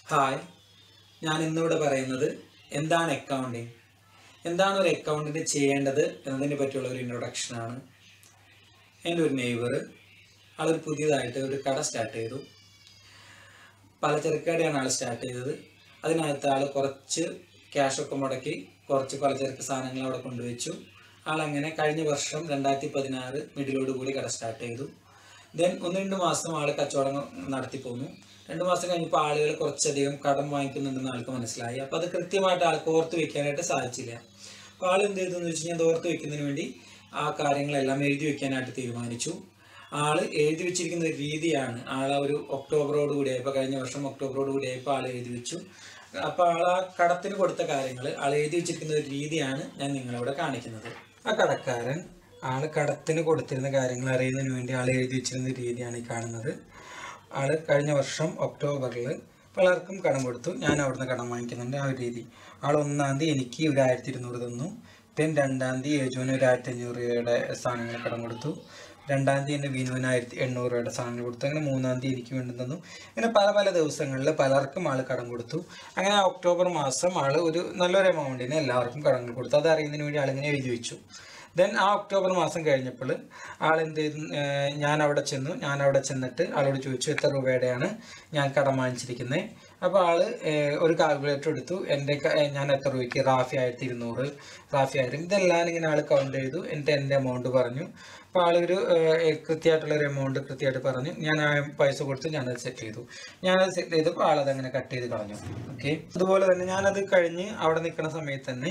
Hi ഞാൻ ഇന്നിവിടെ പറയുന്നത് എന്താണ് അക്കൗണ്ടിങ് എന്താണ് ഒരു അക്കൗണ്ടിന് ചെയ്യേണ്ടത് എന്നതിനെ പറ്റിയുള്ള ഒരു ഇൻട്രൊഡക്ഷനാണ് എൻ്റെ ഒരു നെയ്ബർ ആളൊരു പുതിയതായിട്ട് ഒരു കട സ്റ്റാർട്ട് ചെയ്തു പലചരക്ക് കടയാണ് ആൾ സ്റ്റാർട്ട് ചെയ്തത് അതിനകത്ത് ആൾ കുറച്ച് ക്യാഷൊക്കെ മുടക്കി കുറച്ച് പലചരക്ക് സാധനങ്ങൾ അവിടെ കൊണ്ടുവച്ചു ആളങ്ങനെ കഴിഞ്ഞ വർഷം രണ്ടായിരത്തി പതിനാറ് മിഡിലോട് കൂടി കട സ്റ്റാർട്ട് ചെയ്തു ദെൻ ഒന്ന് രണ്ട് മാസം ആൾ കച്ചവടം നടത്തി പോന്നു രണ്ട് മാസം കഴിഞ്ഞപ്പോൾ ആളുകൾ കുറച്ചധികം കടം വാങ്ങിക്കുന്നുണ്ടെന്ന് ആൾക്ക് മനസ്സിലായി അപ്പോൾ അത് കൃത്യമായിട്ട് ആൾക്ക് ഓർത്ത് വെക്കാനായിട്ട് സാധിച്ചില്ല അപ്പോൾ ആൾ എന്ത് ചെയ്തു എന്ന് വെച്ച് കഴിഞ്ഞാൽ അത് ഓർത്ത് വെക്കുന്നതിന് വേണ്ടി ആ കാര്യങ്ങളെല്ലാം എഴുതി വെക്കാനായിട്ട് തീരുമാനിച്ചു ആള് എഴുതി വെച്ചിരിക്കുന്ന ഒരു രീതിയാണ് ആൾ ആ ഒരു ഒക്ടോബറോട് കൂടി ആയപ്പോൾ കഴിഞ്ഞ വർഷം ഒക്ടോബറോട് കൂടി ആയപ്പോൾ ആൾ എഴുതി വെച്ചു അപ്പോൾ ആൾ ആ കടത്തിന് കൊടുത്ത കാര്യങ്ങൾ ആൾ എഴുതി വെച്ചിരിക്കുന്ന ഒരു രീതിയാണ് ഞാൻ നിങ്ങളിവിടെ കാണിക്കുന്നത് ആ കടക്കാരൻ ആള് കടത്തിന് കൊടുത്തിരുന്ന കാര്യങ്ങൾ അറിയുന്നതിന് വേണ്ടി ആൾ എഴുതി വെച്ചിരുന്ന രീതിയാണ് ഈ കാണുന്നത് ആള് കഴിഞ്ഞ വർഷം ഒക്ടോബറിൽ പലർക്കും കടം കൊടുത്തു ഞാൻ അവിടുന്ന് കടം വാങ്ങിക്കുന്നുണ്ട് ആ ഒരു രീതി ആൾ ഒന്നാം തീയതി എനിക്ക് ഒരു ആയിരത്തി ഇരുന്നൂറ് തന്നു ദെൻ രണ്ടാം തീയതി യേജുവിന് ഒരു ആയിരത്തി അഞ്ഞൂറ് രൂപയുടെ സാധനങ്ങൾ കടം കൊടുത്തു രണ്ടാം തീയതി എൻ്റെ വിനുവിന് ആയിരത്തി എണ്ണൂറ് രൂപയുടെ സാധനങ്ങൾ കൊടുത്തു അങ്ങനെ മൂന്നാം തീയതി എനിക്ക് വേണ്ടി തന്നു ഇങ്ങനെ പല പല ദിവസങ്ങളിൽ പലർക്കും ആൾ കടം കൊടുത്തു അങ്ങനെ ആ ഒക്ടോബർ മാസം ആൾ ഒരു നല്ലൊരു എമൗണ്ടിന് എല്ലാവർക്കും കടങ്ങൾ കൊടുത്തു അത് അറിയുന്നതിന് വേണ്ടി ആളിങ്ങനെ എഴുതി വെച്ചു ദെൻ ആ ഒക്ടോബർ മാസം കഴിഞ്ഞപ്പോൾ ആൾ എന്ത് ചെയ്തു ഏർ ഞാൻ അവിടെ ചെന്നു ഞാൻ അവിടെ ചെന്നിട്ട് ആളോട് ചോദിച്ചു എത്ര രൂപയുടെയാണ് ഞാൻ കടം വാങ്ങിച്ചിരിക്കുന്നത് അപ്പോൾ ആള് ഏർ ഒരു കാൽക്കുലേറ്റർ എടുത്തു എൻ്റെ ക- ഏർ ഞാൻ എത്ര രൂപയ്ക്ക് റാഫി ആയിരത്തി ഇരുന്നൂറ് റാഫി ആയിരം ഇതെല്ലാം ഇങ്ങനെ ആൾ കൗണ്ട് ചെയ്തു എന്നിട്ട് എൻ്റെ എമൗണ്ട് പറഞ്ഞു അപ്പോൾ ആളൊരു ഏർ കൃത്യമായിട്ടുള്ള ഒരു എമൗണ്ട് കൃത്യമായിട്ട് പറഞ്ഞു ഞാൻ ആ പൈസ കൊടുത്ത് ഞാനത് സെറ്റ് ചെയ്തു ഞാനത് സെറ്റ് ചെയ്തപ്പോൾ ആളത് അങ്ങനെ കട്ട് ചെയ്ത് കളഞ്ഞു ഓക്കെ അതുപോലെ തന്നെ ഞാനത് കഴിഞ്ഞ് അവിടെ നിൽക്കുന്ന സമയത്ത് തന്നെ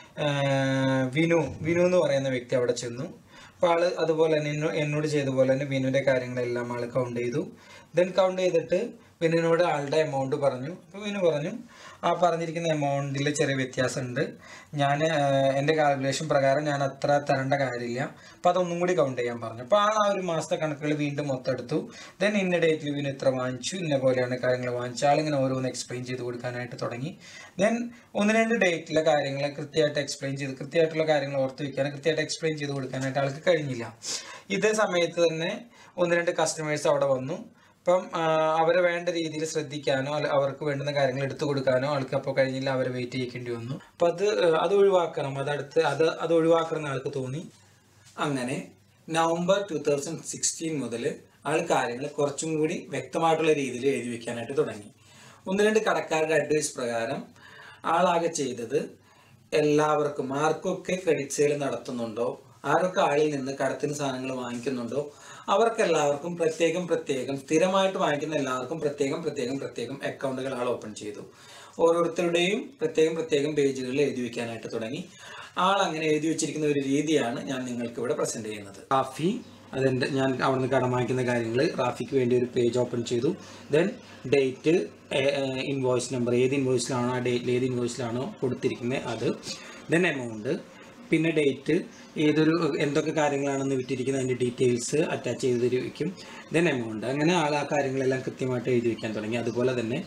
ആഹ് വിനു വിനു എന്ന് പറയുന്ന വ്യക്തി അവിടെ ചെന്നു അപ്പോൾ ആള് അതുപോലെ തന്നെ എന്നോ- എന്നോട് ചെയ്ത പോലെ തന്നെ വിനുവിൻ്റെ കാര്യങ്ങളെല്ലാം ആൾ കൗണ്ട് ചെയ്തു ദെൻ കൗണ്ട് ചെയ്തിട്ട് വിനുവിനോട് ആളുടെ എമൗണ്ട് പറഞ്ഞു അപ്പോൾ വിനു പറഞ്ഞു ആ പറഞ്ഞിരിക്കുന്ന എമൗണ്ടിൽ ചെറിയ വ്യത്യാസമുണ്ട് ഞാൻ എൻ്റെ കാൽക്കുലേഷൻ പ്രകാരം ഞാൻ അത്ര തരേണ്ട കാര്യമില്ല അപ്പോൾ അതൊന്നും കൂടി കൗണ്ട് ചെയ്യാൻ പറഞ്ഞു അപ്പോൾ ആൾ ആ ഒരു മാസത്തെ കണക്കുകൾ വീണ്ടും മൊത്തം എടുത്തു ദെൻ ഇന്ന ഡേറ്റിൽ വിനു ഇത്ര വാങ്ങിച്ചു ഇന്ന പോലെയാണ് കാര്യങ്ങൾ വാങ്ങിച്ചു ആളിങ്ങനെ ഓരോന്ന് എക്സ്പ്ലെയിൻ ചെയ്ത് കൊടുക്കാനായിട്ട് തുടങ്ങി ദെൻ ഒന്ന് രണ്ട് ഡേറ്റിലെ കാര്യങ്ങൾ കൃത്യമായിട്ട് എക്സ്പ്ലെയിൻ ചെയ്ത് കൃത്യമായിട്ടുള്ള കാര്യങ്ങൾ ഓർത്ത് വെക്കാൻ കൃത്യമായിട്ട് എക്സ്പ്ലെയിൻ ചെയ്ത് കൊടുക്കാനായിട്ട് ആൾക്ക് കഴിഞ്ഞില്ല ഇതേ സമയത്ത് തന്നെ ഒന്ന് രണ്ട് കസ്റ്റമേഴ്സ് അവിടെ വന്നു അപ്പം ആ, അവരെ വേണ്ട രീതിയിൽ ശ്രദ്ധിക്കാനോ അല്ല അവർക്ക് വേണ്ടുന്ന കാര്യങ്ങൾ എടുത്തു കൊടുക്കാനോ ആൾക്ക് അപ്പോൾ കഴിഞ്ഞില്ല അവരെ വെയിറ്റ് ചെയ്യിക്കേണ്ടി വന്നു അപ്പം അത് ആ, അത് ഒഴിവാക്കണം അതടുത്ത് അത് അത് ഒഴിവാക്കണം എന്ന് ആൾക്ക് തോന്നി അങ്ങനെ നവംബർ ടു തൗസൻഡ് സിക്സ്റ്റീൻ മുതൽ ആൾ കാര്യങ്ങൾ കുറച്ചും കൂടി വ്യക്തമായിട്ടുള്ള രീതിയിൽ എഴുതി വെക്കാനായിട്ട് തുടങ്ങി ഒന്ന് രണ്ട് കടക്കാരുടെ അഡ്വൈസ് പ്രകാരം ആളാകെ ചെയ്തത് എല്ലാവർക്കും ആർക്കൊക്കെ ക്രെഡിറ്റ് സെയിൽ നടത്തുന്നുണ്ടോ ആരൊക്കെ ആളിൽ നിന്ന് കടത്തിന് സാധനങ്ങൾ വാങ്ങിക്കുന്നുണ്ടോ അവർക്കെല്ലാവർക്കും പ്രത്യേകം പ്രത്യേകം സ്ഥിരമായിട്ട് വാങ്ങിക്കുന്ന എല്ലാവർക്കും പ്രത്യേകം പ്രത്യേകം പ്രത്യേകം അക്കൗണ്ടുകൾ ആൾ ഓപ്പൺ ചെയ്തു ഓരോരുത്തരുടെയും പ്രത്യേകം പ്രത്യേകം പേജുകളിൽ എഴുതി വെക്കാനായിട്ട് തുടങ്ങി ആൾ അങ്ങനെ എഴുതി വെച്ചിരിക്കുന്ന ഒരു രീതിയാണ് ഞാൻ നിങ്ങൾക്ക് ഇവിടെ പ്രസന്റ് ചെയ്യുന്നത് റാഫി അതെൻ്റെ ഞാൻ അവിടുന്ന് കടം വാങ്ങിക്കുന്ന കാര്യങ്ങൾ റാഫിക്ക് വേണ്ടി ഒരു പേജ് ഓപ്പൺ ചെയ്തു ദെൻ ഡേറ്റ് ഇൻവോയ്സ് നമ്പർ ഏത് ഇൻവോയ്സിലാണോ ആ ഡേറ്റിൽ ഏത് ഇൻവോയ്സിലാണോ കൊടുത്തിരിക്കുന്നത് അത് ദെൻ എമൗണ്ട് പിന്നെ ഡേറ്റ് ഏതൊരു എന്തൊക്കെ കാര്യങ്ങളാണെന്ന് വിട്ടിരിക്കുന്നത് അതിൻ്റെ ഡീറ്റെയിൽസ് അറ്റാച്ച് ചെയ്ത് തരുവയ്ക്കും ദെൻ എമൗണ്ട് അങ്ങനെ ആൾ ആ കാര്യങ്ങളെല്ലാം കൃത്യമായിട്ട് എഴുതി വയ്ക്കാൻ തുടങ്ങി അതുപോലെ തന്നെ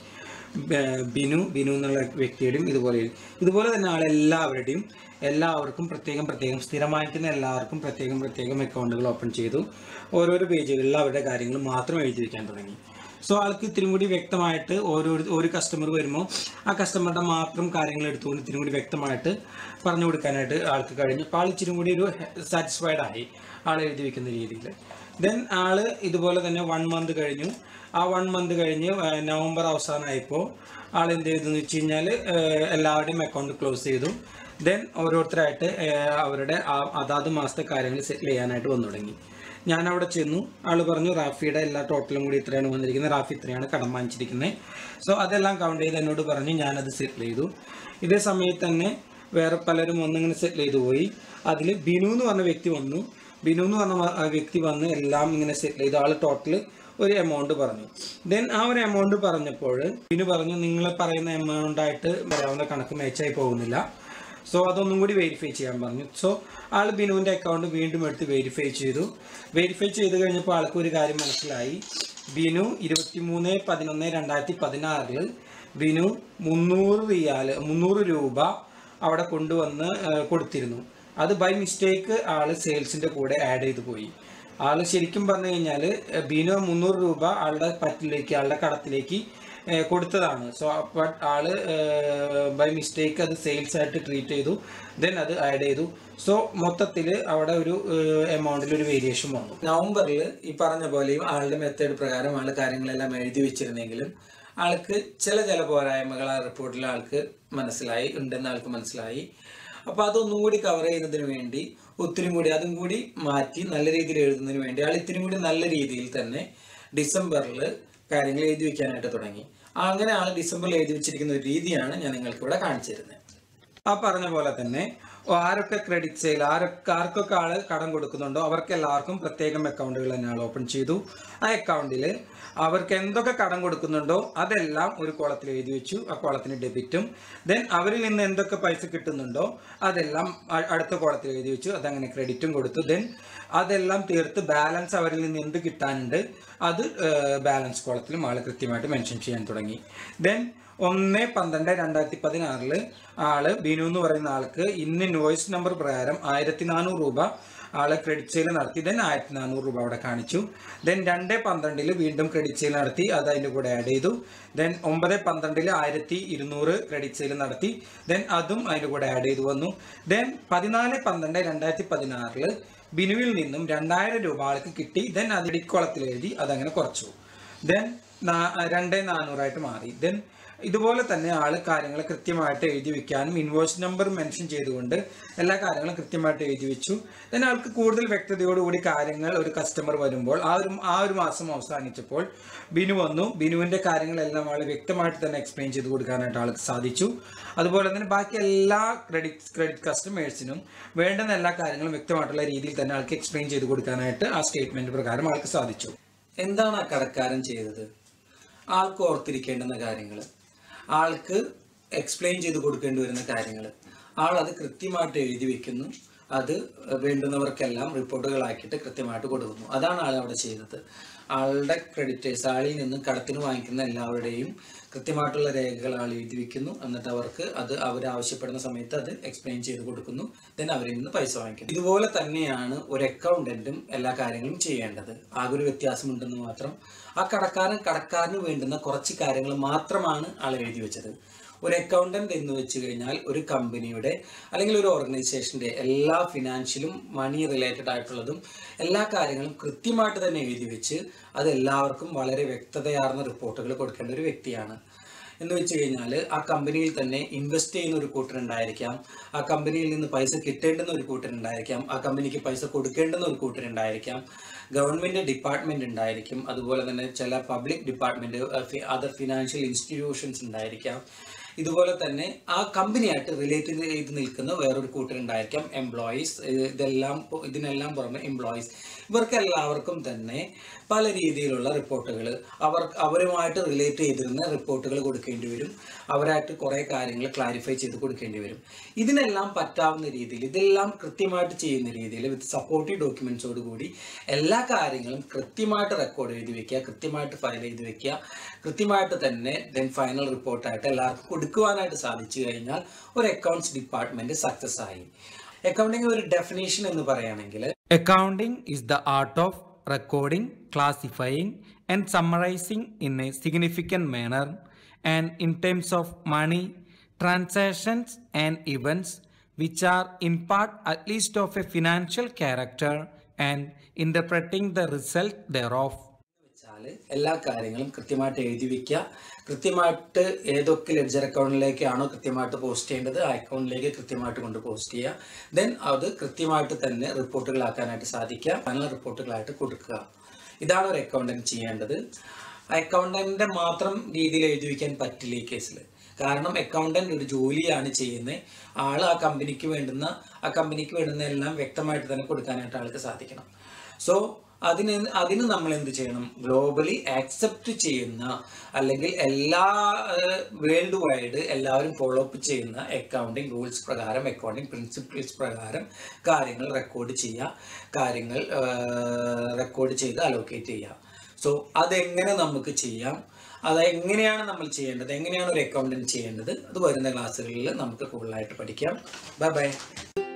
ബ- ബിനു ബിനു എന്നുള്ള വ്യക്തിയുടെയും ഇതുപോലെ എഴുതി. ഇതുപോലെ തന്നെ ആളെല്ലാവരുടെയും എല്ലാവർക്കും പ്രത്യേകം പ്രത്യേകം സ്ഥിരമായിരിക്കുന്ന എല്ലാവർക്കും പ്രത്യേകം പ്രത്യേകം അക്കൗണ്ടുകൾ ഓപ്പൺ ചെയ്തു ഓരോരോ പേജുകളിൽ അവരുടെ കാര്യങ്ങൾ മാത്രം എഴുതി വയ്ക്കാൻ തുടങ്ങി സോ ആൾക്ക് ഇത്തിരി കൂടി വ്യക്തമായിട്ട് ഓരോ ഒരു കസ്റ്റമർ വരുമ്പോൾ ആ കസ്റ്റമറുടെ മാത്രം കാര്യങ്ങൾ എടുത്തുകൊണ്ട് ഇത്തിരി കൂടി വ്യക്തമായിട്ട് പറഞ്ഞു കൊടുക്കാനായിട്ട് ആൾക്ക് കഴിഞ്ഞു അപ്പോൾ ആൾ ഇച്ചിരി കൂടി ഒരു സാറ്റിസ്ഫൈഡ് ആയി ആൾ എഴുതി വെക്കുന്ന രീതിയിൽ ദെൻ ആള് ഇതുപോലെ തന്നെ വൺ മന്ത് കഴിഞ്ഞു ആ വൺ മന്ത് കഴിഞ്ഞ് ആ, നവംബർ അവസാനമായപ്പോൾ ആൾ എന്ത് ചെയ്തു എന്ന് വെച്ച് കഴിഞ്ഞാൽ എല്ലാവരുടെയും അക്കൗണ്ട് ക്ലോസ് ചെയ്തു ദെൻ ഓരോരുത്തരായിട്ട് ആ, അവരുടെ ആ- അതാത് മാസത്തെ കാര്യങ്ങൾ സെറ്റിൽ ചെയ്യാനായിട്ട് വന്നു തുടങ്ങി ഞാൻ അവിടെ ചെന്നു ആള് പറഞ്ഞു റാഫിയുടെ എല്ലാ ടോട്ടലും കൂടി ഇത്രയാണ് വന്നിരിക്കുന്നത് റാഫി ഇത്രയാണ് കടം വാങ്ങിച്ചിരിക്കുന്നത് സോ അതെല്ലാം കൗണ്ട് ചെയ്ത് എന്നോട് പറഞ്ഞു ഞാനത് സെറ്റിൽ ചെയ്തു ഇതേ സമയത്ത് തന്നെ വേറെ പലരും ഒന്നിങ്ങനെ സെറ്റിൽ ചെയ്തു പോയി അതിൽ ബിനു എന്ന് പറഞ്ഞ വ്യക്തി വന്നു ബിനു എന്ന് പറഞ്ഞ വ- ആ വ്യക്തി വന്ന് എല്ലാം ഇങ്ങനെ സെറ്റിൽ ചെയ്തു ആൾ ടോട്ടൽ ഒരു എമൗണ്ട് പറഞ്ഞു ദെൻ ആ ഒരു എമൗണ്ട് പറഞ്ഞപ്പോൾ ബിനു പറഞ്ഞു നിങ്ങൾ പറയുന്ന എമൗണ്ട് ആയിട്ട് പറയാവുന്ന കണക്ക് മാച്ചായി പോകുന്നില്ല സോ അതൊന്നും കൂടി വെരിഫൈ ചെയ്യാൻ പറഞ്ഞു സോ ആൾ ബിനുവിൻ്റെ അക്കൗണ്ട് വീണ്ടും എടുത്ത് വെരിഫൈ ചെയ്തു വെരിഫൈ ചെയ്ത് കഴിഞ്ഞപ്പോൾ ആൾക്ക് ഒരു കാര്യം മനസ്സിലായി ബിനു ഇരുപത്തി മൂന്ന് പതിനൊന്ന് രണ്ടായിരത്തി പതിനാറിൽ ബിനു മുന്നൂറ് റിയാൽ മുന്നൂറ് രൂപ അവിടെ കൊണ്ടുവന്ന് ആ, കൊടുത്തിരുന്നു അത് ബൈ മിസ്റ്റേക്ക് ആള് സെയിൽസിന്റെ കൂടെ ആഡ് ചെയ്തു പോയി ആള് ശരിക്കും പറഞ്ഞു കഴിഞ്ഞാൽ ബിനു മുന്നൂറ് രൂപ ആളുടെ പറ്റിലേക്ക് ആളുടെ കടത്തിലേക്ക് ഏഹ്, കൊടുത്തതാണ് സോ ബട്ട് ആള് ബൈ മിസ്റ്റേക്ക് അത് സെയിൽസ് ആയിട്ട് ട്രീറ്റ് ചെയ്തു ദെൻ അത് ആഡ് ചെയ്തു സോ മൊത്തത്തിൽ അവിടെ ഒരു എമൗണ്ടിൽ ഒരു വേരിയേഷൻ വന്നു നവംബറിൽ ഈ പറഞ്ഞ പോലെയും ആളുടെ മെത്തേഡ് പ്രകാരം ആൾ കാര്യങ്ങളെല്ലാം എഴുതി വെച്ചിരുന്നെങ്കിലും ആൾക്ക് ചില ചില പോരായ്മകൾ ആ റിപ്പോർട്ടിൽ ആൾക്ക് മനസ്സിലായി ഉണ്ടെന്ന് ആൾക്ക് മനസ്സിലായി അപ്പോൾ അതൊന്നും കൂടി കവർ ചെയ്യുന്നതിന് വേണ്ടി ഒത്തിരി കൂടി അതും കൂടി മാറ്റി നല്ല രീതിയിൽ എഴുതുന്നതിന് വേണ്ടി ആൾ ഇത്തിരി കൂടി നല്ല രീതിയിൽ തന്നെ ഡിസംബറിൽ കാര്യങ്ങൾ എഴുതി വെക്കാനായിട്ട് തുടങ്ങി അങ്ങനെ ആൾ ഡിസംബറിൽ എഴുതി വെച്ചിരിക്കുന്ന ഒരു രീതിയാണ് ഞാൻ നിങ്ങൾക്ക് ഇവിടെ കാണിച്ചു തരുന്നത് ആ പറഞ്ഞ പോലെ തന്നെ ആരൊക്കെ ക്രെഡിറ്റ് സെയിൽ ആരൊക്കെ ആർക്കൊക്കെ ആള് കടം കൊടുക്കുന്നുണ്ടോ അവർക്ക് എല്ലാവർക്കും പ്രത്യേകം അക്കൗണ്ടുകൾ തന്നെ ആൾ ഓപ്പൺ ചെയ്തു ആ അക്കൗണ്ടിൽ അവർക്ക് എന്തൊക്കെ കടം കൊടുക്കുന്നുണ്ടോ അതെല്ലാം ഒരു കോളത്തിൽ എഴുതി വെച്ചു ആ കോളത്തിന് ഡെബിറ്റും ദെൻ അവരിൽ നിന്ന് എന്തൊക്കെ പൈസ കിട്ടുന്നുണ്ടോ അതെല്ലാം അ- അടുത്ത കോളത്തിൽ എഴുതി വെച്ചു അതങ്ങനെ ക്രെഡിറ്റും കൊടുത്തു ദെൻ അതെല്ലാം തീർത്ത് ബാലൻസ് അവരിൽ നിന്ന് എന്ത് കിട്ടാനുണ്ട് അത് ബാലൻസ് കോളത്തിലും ആൾ കൃത്യമായിട്ട് മെൻഷൻ ചെയ്യാൻ തുടങ്ങി ദെൻ ഒന്ന് പന്ത്രണ്ട് രണ്ടായിരത്തി പതിനാറില് ആള് ബിനു എന്ന് പറയുന്ന ആൾക്ക് ഇന്ന് ഇൻവോയ്സ് നമ്പർ പ്രകാരം ആയിരത്തി നാനൂറ് രൂപ ആള് ക്രെഡിറ്റ് സെയിൽ നടത്തി ദെൻ ആയിരത്തി നാനൂറ് രൂപ അവിടെ കാണിച്ചു ദെൻ രണ്ട് പന്ത്രണ്ടില് വീണ്ടും ക്രെഡിറ്റ് സെയിൽ നടത്തി അത് അതിൻ്റെ കൂടെ ആഡ് ചെയ്തു ദെൻ ഒമ്പത് പന്ത്രണ്ടില് ആയിരത്തി ഇരുന്നൂറ് ക്രെഡിറ്റ് സെയിൽ നടത്തി ദെൻ അതും അതിൻ്റെ കൂടെ ആഡ് ചെയ്തു വന്നു ദെൻ പതിനാല് പന്ത്രണ്ട് രണ്ടായിരത്തി പതിനാറില് ബിനുവിൽ നിന്നും രണ്ടായിരം രൂപ ആൾക്ക് കിട്ടി ദെൻ അത് ഇടിക്കുളത്തിൽ എഴുതി അതങ്ങനെ കുറച്ചു ദെൻ രണ്ട് നാനൂറായിട്ട് മാറി ദെൻ ഇതുപോലെ തന്നെ ആള് കാര്യങ്ങൾ കൃത്യമായിട്ട് എഴുതി വെക്കാനും ഇൻവോയ്സ് നമ്പർ മെൻഷൻ ചെയ്തുകൊണ്ട് എല്ലാ കാര്യങ്ങളും കൃത്യമായിട്ട് എഴുതി വെച്ചു ദെൻ ആൾക്ക് കൂടുതൽ വ്യക്തതയോടുകൂടി കാര്യങ്ങൾ ഒരു കസ്റ്റമർ വരുമ്പോൾ ആ ഒരു ആ ഒരു മാസം അവസാനിച്ചപ്പോൾ ബിനു വന്നു ബിനുവിന്റെ കാര്യങ്ങളെല്ലാം ആൾ വ്യക്തമായിട്ട് തന്നെ എക്സ്പ്ലെയിൻ ചെയ്ത് കൊടുക്കാനായിട്ട് ആൾക്ക് സാധിച്ചു അതുപോലെ തന്നെ ബാക്കി എല്ലാ ക്രെഡിറ്റ് ക്രെഡിറ്റ് കസ്റ്റമേഴ്സിനും വേണ്ടുന്ന എല്ലാ കാര്യങ്ങളും വ്യക്തമായിട്ടുള്ള രീതിയിൽ തന്നെ ആൾക്ക് എക്സ്പ്ലെയിൻ ചെയ്ത് കൊടുക്കാനായിട്ട് ആ സ്റ്റേറ്റ്മെന്റ് പ്രകാരം ആൾക്ക് സാധിച്ചു എന്താണ് ആ കടക്കാരൻ ചെയ്തത് ആൾക്ക് ഓർത്തിരിക്കേണ്ടുന്ന കാര്യങ്ങൾ ആൾക്ക് എക്സ്പ്ലെയിൻ ചെയ്ത് കൊടുക്കേണ്ടി വരുന്ന കാര്യങ്ങൾ ആൾ അത് കൃത്യമായിട്ട് എഴുതി വെക്കുന്നു അത് വേണ്ടുന്നവർക്കെല്ലാം റിപ്പോർട്ടുകളാക്കിയിട്ട് കൃത്യമായിട്ട് കൊടുക്കുന്നു അതാണ് ആൾ അവിടെ ചെയ്തത് ആളുടെ ക്രെഡിറ്റേഴ്സ് ആളിൽ നിന്ന് കടത്തിന് വാങ്ങിക്കുന്ന എല്ലാവരുടെയും കൃത്യമായിട്ടുള്ള രേഖകൾ ആൾ എഴുതി വെക്കുന്നു എന്നിട്ട് അവർക്ക് അത് അവർ ആവശ്യപ്പെടുന്ന സമയത്ത് അത് എക്സ്പ്ലെയിൻ ചെയ്ത് കൊടുക്കുന്നു ദെൻ അവരിൽ നിന്ന് പൈസ വാങ്ങിക്കുന്നു ഇതുപോലെ തന്നെയാണ് ഒരു അക്കൗണ്ടന്റും എല്ലാ കാര്യങ്ങളും ചെയ്യേണ്ടത് ആകെ ഒരു വ്യത്യാസമുണ്ടെന്ന് മാത്രം ആ കടക്കാരൻ കടക്കാരന് വേണ്ടുന്ന കുറച്ച് കാര്യങ്ങൾ മാത്രമാണ് ആൾ എഴുതി വെച്ചത് ഒരു അക്കൗണ്ടന്റ് എന്ന് വെച്ച് കഴിഞ്ഞാൽ ഒരു കമ്പനിയുടെ അല്ലെങ്കിൽ ഒരു ഓർഗനൈസേഷന്റെ എല്ലാ ഫിനാൻഷ്യലും മണി റിലേറ്റഡ് ആയിട്ടുള്ളതും എല്ലാ കാര്യങ്ങളും കൃത്യമായിട്ട് തന്നെ എഴുതി വെച്ച് അത് എല്ലാവർക്കും വളരെ വ്യക്തതയാർന്ന റിപ്പോർട്ടുകൾ കൊടുക്കേണ്ട ഒരു വ്യക്തിയാണ് എന്ന് വെച്ച് കഴിഞ്ഞാൽ ആ കമ്പനിയിൽ തന്നെ ഇൻവെസ്റ്റ് ചെയ്യുന്ന ഒരു കൂട്ടരുണ്ടായിരിക്കാം ആ കമ്പനിയിൽ നിന്ന് പൈസ കിട്ടേണ്ടുന്ന ഒരു കൂട്ടരുണ്ടായിരിക്കാം ആ കമ്പനിക്ക് പൈസ കൊടുക്കേണ്ടുന്ന ഒരു കൂട്ടരുണ്ടായിരിക്കാം ഗവൺമെന്റ് ഡിപ്പാർട്ട്മെന്റ് ഉണ്ടായിരിക്കും അതുപോലെ തന്നെ ചില public department other financial institutions ഉണ്ടായിരിക്കാം ഇതുപോലെ തന്നെ ആ കമ്പനിയായിട്ട് റിലേറ്റ് ചെയ്ത് നിൽക്കുന്ന വേറൊരു കൂട്ടരുണ്ടായിരിക്കാം എംപ്ലോയീസ് ഇതെല്ലാം പൊ- ഇതിനെല്ലാം പുറമെ എംപ്ലോയീസ് ഇവർക്ക് എല്ലാവർക്കും തന്നെ പല രീതിയിലുള്ള റിപ്പോർട്ടുകൾ അവർ അവരുമായിട്ട് റിലേറ്റ് ചെയ്തിരുന്ന റിപ്പോർട്ടുകൾ കൊടുക്കേണ്ടി വരും അവരായിട്ട് കുറേ കാര്യങ്ങൾ ക്ലാരിഫൈ ചെയ്ത് കൊടുക്കേണ്ടി വരും ഇതിനെല്ലാം പറ്റാവുന്ന രീതിയിൽ ഇതെല്ലാം കൃത്യമായിട്ട് ചെയ്യുന്ന രീതിയിൽ വിത്ത് സപ്പോർട്ടീവ് ഡോക്യുമെന്റ്സോട് കൂടി എല്ലാ കാര്യങ്ങളും കൃത്യമായിട്ട് റെക്കോർഡ് എഴുതി വെക്കുക കൃത്യമായിട്ട് ഫയൽ ചെയ്ത് വെക്കുക കൃത്യമായിട്ട് തന്നെ ദെൻ ഫൈനൽ റിപ്പോർട്ടായിട്ട് എല്ലാവർക്കും കൊടുക്കുവാനായിട്ട് സാധിച്ചു കഴിഞ്ഞാൽ ഒരു അക്കൗണ്ട്സ് ഡിപ്പാർട്ട്മെന്റ് സക്സസ് ആയി അക്കൗണ്ടിങ് ഒരു ഡെഫിനേഷൻ എന്ന് പറയുകയാണെങ്കിൽ Accounting is the art of recording, classifying, and summarizing in a significant manner and in terms of money, transactions, and events which are in part at least of a financial character and interpreting the result thereof. വെച്ചാൽ എല്ലാ കാര്യങ്ങളും കൃത്യമായിട്ട് എഴുതി വെക്കുക കൃത്യമായിട്ട് ഏതൊക്കെ ledger അക്കൗണ്ടിലേക്കാണോ കൃത്യമായിട്ട് post ചെയ്യേണ്ടത് ആ അക്കൗണ്ടിലേക്ക് കൃത്യമായിട്ട് കൊണ്ട് പോസ്റ്റ് ചെയ്യുക ദെൻ അത് കൃത്യമായിട്ട് തന്നെ റിപ്പോർട്ടുകളാക്കാനായിട്ട് സാധിക്കുക ഫൈനൽ റിപ്പോർട്ടുകളായിട്ട് കൊടുക്കുക ഇതാണ് ഒരു അക്കൗണ്ടന്റ് ചെയ്യേണ്ടത് അക്കൗണ്ടന്റിന്റെ മാത്രം രീതിയിൽ എഴുതി വയ്ക്കാൻ പറ്റില്ല ഈ കേസിൽ കാരണം അക്കൗണ്ടന്റ് ഒരു ജോലിയാണ് ചെയ്യുന്നത് ആൾ ആ കമ്പനിക്ക് വേണ്ടുന്ന ആ കമ്പനിക്ക് വേണ്ടുന്ന എല്ലാം വ്യക്തമായിട്ട് തന്നെ കൊടുക്കാനായിട്ട് ആൾക്ക് സാധിക്കണം സോ അതിന് അതിന് നമ്മൾ എന്ത് ചെയ്യണം ഗ്ലോബലി ആക്സെപ്റ്റ് ചെയ്യുന്ന അല്ലെങ്കിൽ എല്ലാ വേൾഡ് വൈഡ് എല്ലാവരും ഫോളോ അപ്പ് ചെയ്യുന്ന അക്കൗണ്ടിങ് റൂൾസ് പ്രകാരം അക്കൗണ്ടിങ് പ്രിൻസിപ്പിൾസ് പ്രകാരം കാര്യങ്ങൾ റെക്കോർഡ് ചെയ്യുക കാര്യങ്ങൾ റെക്കോർഡ് ചെയ്ത് അലോക്കേറ്റ് ചെയ്യുക സോ അതെങ്ങനെ നമുക്ക് ചെയ്യാം അത് എങ്ങനെയാണ് നമ്മൾ ചെയ്യേണ്ടത് എങ്ങനെയാണ് ഒരു അക്കൗണ്ടന്റ് ചെയ്യേണ്ടത് അത് വരുന്ന ക്ലാസ്സുകളിൽ നമുക്ക് കൂടുതലായിട്ട് പഠിക്കാം ബൈ ബൈ